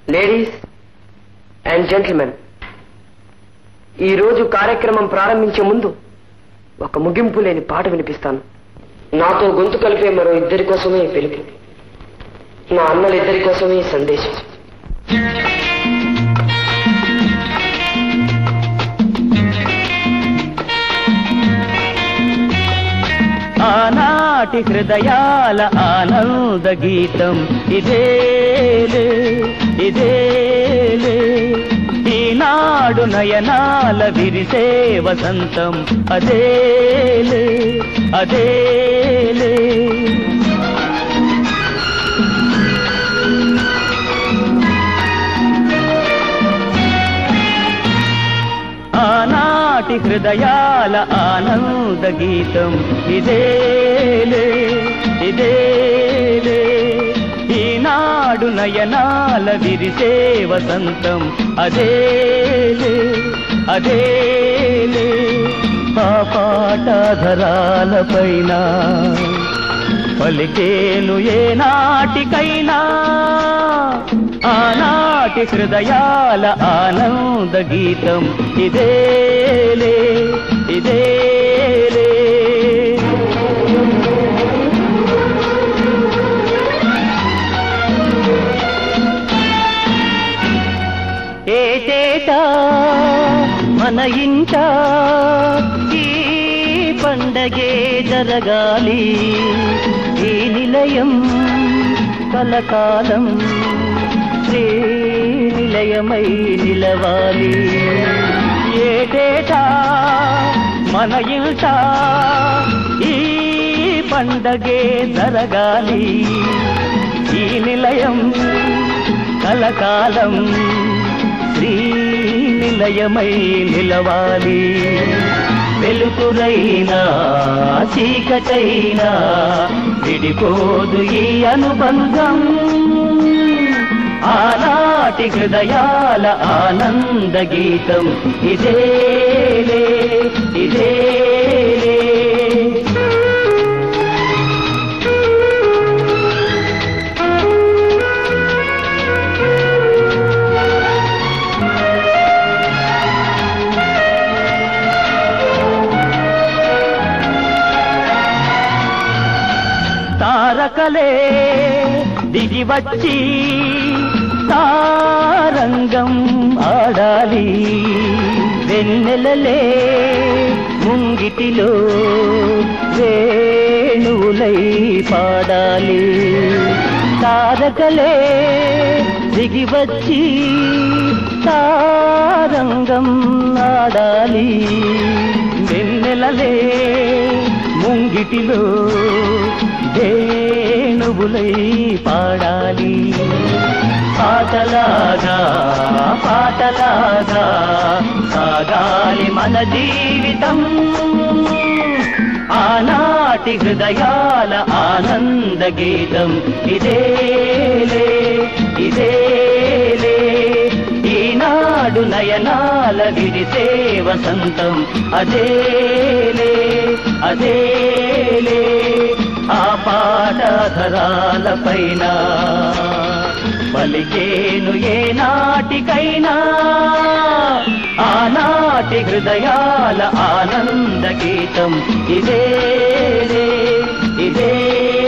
ladies and gentlemen ఈ రోజు కార్యక్రమం ప్రారంభించే ముందు ఒక ముగింపు లేని పాట వినిపిస్తాను నాతో గొంతు కలిపే మరో ఇద్దరి కోసమే ఈ పిలుపు నా అన్నలిద్దరి కోసమే ఈ సందేశం ఆనాటి హృదయాల ఆనంద గీతం ఇదేలే ఇదేలే ఈనాడు నయనాల విరిసే వసంతం అదేలే అదేలే ఆనాటి హృదయాల ఆనంద గీతం ఇదేలే ఇదేలే ఈనాడు నయనాల విరిసే వసంతం అదేలే అదేలే ఆ పాటధరాలపైన పలికేను ఏ నాటికైనా ఆనాటి హృదయాల ఆనంద గీతం ఇదేలే ఇదేలే ఏటేటా మన ఇంట ఈ పండగే జరగాలి ఈ నిలయం కలకాలం శ్రీ నిలయమై నిలవాలి ఏటేటా మన ఇంట ఈ పండగే జరగాలి ఈ నిలయం కలకాలం శ్రీ నిలయమై నిలవాలి వెలుతురైనా చీకటైనా విడిపోదు ఈ అనుబంధం ఆనాటి హృదయాల ఆనంద గీతం ఇదేలే ఇదేలే తారకలే దిగి వచ్చి తారంగం ఆడాలి వెన్నెలలే ముంగిటిలో వేణువులై పాడాలి తారకలే దిగి వచ్చి తారంగం ఆడాలి వెన్నెలలే ముంగిటిలో వేణువులై పాడాలి పాటలాగా పాటలాగా సాగాలి మన జీవితం ఆనాటి హృదయాల ఆనంద గీతం ఇదేలే ఇదేలే ఈనాడు నయనాల విరిసే వసంతం అదేలే అదేలే ఆ పాటధరాల పైన పలికేను ఏ నాటికైనా ఆనాటి హృదయాల ఆనంద గీతం ఇదేలే ఇదే